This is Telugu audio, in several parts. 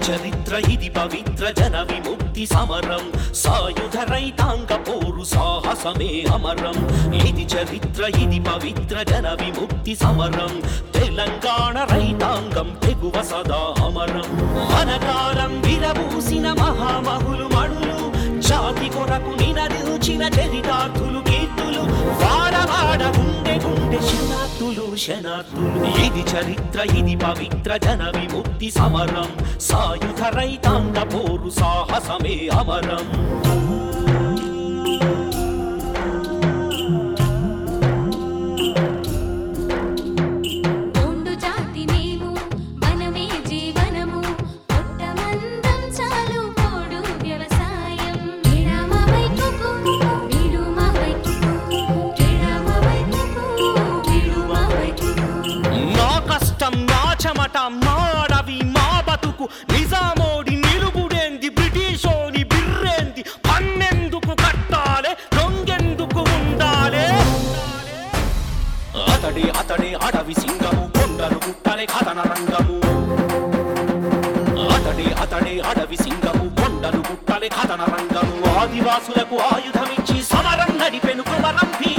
చరిత్ర ఇది పవిత్ర జన విముక్తి సమరం సాయుధ రైతాంగ పోరు సాహసమే అమరం ఇది చరిత్ర ఇది పవిత్ర జన విముక్తి సమరం తెలంగాణ రైతాంగం తెగువ సదా అమరం మనకాలం విరబూసిన మహామహులు మణులు జాతి కొరకు నినదించిన చరితార్థులు కీర్తులు వాడవాడ గుండె గుండె శనార్థులు శనార్థులు ఇది చరిత్ర ఇది పవిత్ర జన విముక్తి సమరం సాయుధ రైతాంగ పోరు సాహసమే అమరం ఉండు జాతి మేము మనమే జీవనము పొట్టమందం చాలు పోడు వ్యవసాయం ఎడమ వైపుకు విడుమ వైపుకు ఎడమ వైపుకు విడుమ వైపుకు నా కష్టం నా చెమట మాడవి మా బతుకు నిజామోడి నిలుగుడేంది బ్రిటిషోని బిర్రేంది పన్నెందుకు కట్టాలే దొంగెందుకు ఉండాలే అతడే అతడే అడవి సింగము కొండలు గుట్టలే కథన రంగము అతడే అతడే అడవి సింగము కొండలు గుట్టలే కథన రంగము ఆదివాసులకు ఆయుధమిచ్చి సమరం నడిపెను కుమరం భీ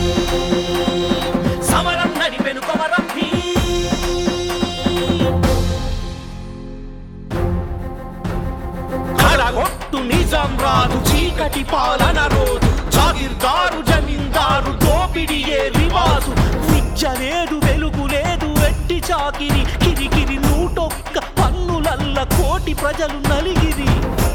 సమరం నడిపెను కుమరం భీ కడగొట్టు నిజం రాదు చీకటి పాలన రోజు జాగిర్దారు జమీందారు దోపిడియే రివాజు విద్య లేదు వెలుగు లేదు వెట్టి చాకిరి కిరికిరి నూటొక్క పన్నులల్ల కోటి ప్రజలు నలిగిరి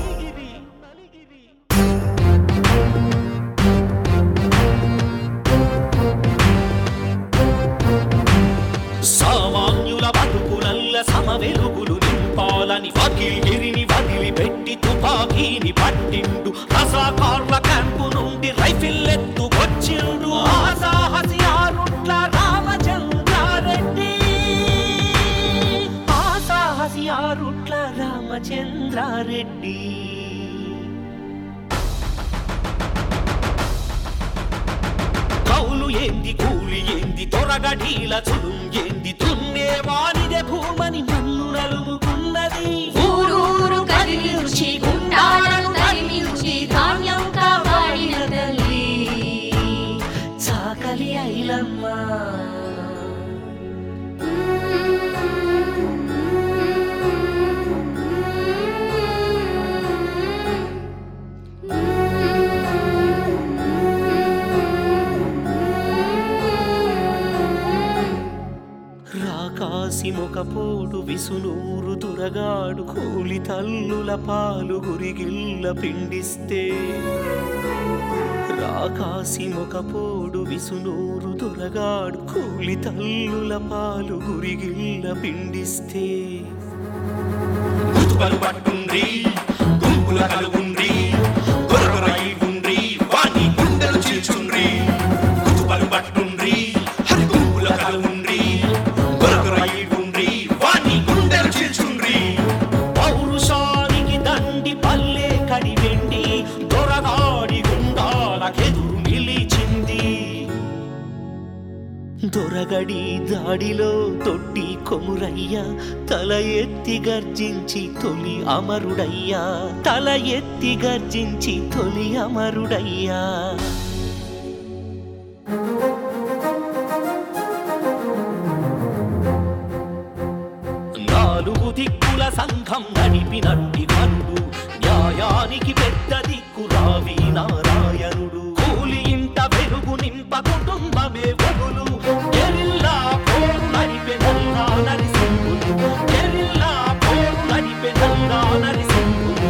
సామాన్యుల బతుకులల్ల సమ వెలుగులు నింపాలని వకీల్గిరిని వదిలిపెట్టి తుపాకీని పట్టిండు రసాకార్ల క్యాంపు నుండి రైఫిల్ ఎత్తుకొచ్చిండు ఆ సాహసి ఆరుట్ల రామచంద్రారెడ్డి ఆ సాహసి ఆరుట్ల రామచంద్రారెడ్డి కౌలు ఏంది కూలి ఏంది తొరగడీల చులుం ఏంది తున్నే వానిదే భూమని మన్ను నలుగుకున్నది ఊరూరు కదిలించి గుండాలను తరిమించి ధాన్యం కాపాడిన తల్లి చాకలి ఐలమ్మ రాకాసి మొకపోడు విసునూరు దురగాడు కూలి తల్లుల పాలు గురిగిల్ల పిండిస్తే రాకాసి మొకపోడు విసునూరు దొరగాడు కూలి తల్లుల పాలు గురిగిల్ల పిండిస్తే ముతుకలు పట్టుండ్రి గుంపుల కలుగుండ్రి గొరగొరై ఉండ్రి వాణి గుండెలు చీల్చుండ్రి కుతుకలు పట్టుండ్రి హరి గుంపుల కలుగుండ్రి గొరగొరై ఉండ్రి వాణి గుండెలు చీల్చుండ్రి పౌరుషానికి దండి పల్లె కడివెండి దొరగాడి గుండాలకెదురు నిలిచింది దొరగడి దాడిలో తొట్టి కొమురయ్య తల ఎత్తి గర్జించి తొలి అమరుడయ్యా తల ఎత్తి గర్జించి తొలి అమరుడయ్యా నాలుగు దిక్కుల సంఘం నడిపినట్టి కనుడు న్యాయానికి పెద్ద దిక్కు రావి నారాయణుడు కూలి ఇంట వెలుగు నింప కుటుంబమే వగులు ఎరిల్లా పోరు నడిపెనల్లా నరిసింహులు ఎరిల్లా పోరు నడిపెనల్లా నరిసింహులు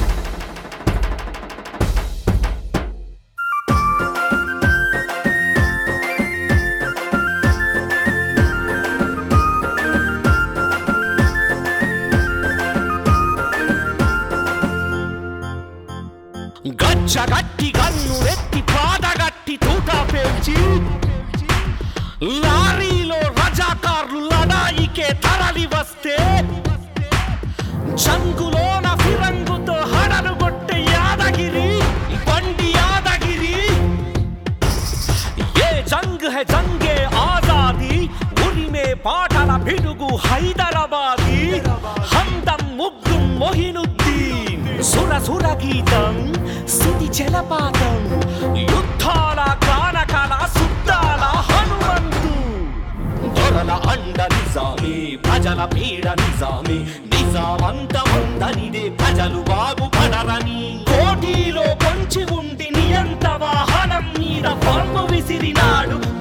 గచ్చగట్టి గన్ను ఎత్తి పాదగట్టి తూట పేల్చి లారీలో రజాకార్లు లడాయికే తరలి వస్తే జంగులోన ఫిరంగుతో హడలు కొట్టే యాదగిరి బండి యాదగిరి ఏ జంగ్ హై జంగే ఆజాది ఉరిమే పాటల పిడుగు హైదరాబాదీ హందం ముగ్గుం మొహినుద్దీన్ సుర సుర గీతం స్థుతి జలపాతం యుద్ధాల కానకాల సుద్దాల హనుమంతు దొరల అండ నిజామే ప్రజల పీడ నిజామే నిజామంతముందనిదే ప్రజలు బాగుపడరని కోటిలో పొంచి ఉండి నియంత వాహనం మీద పంపు విసిరినాడు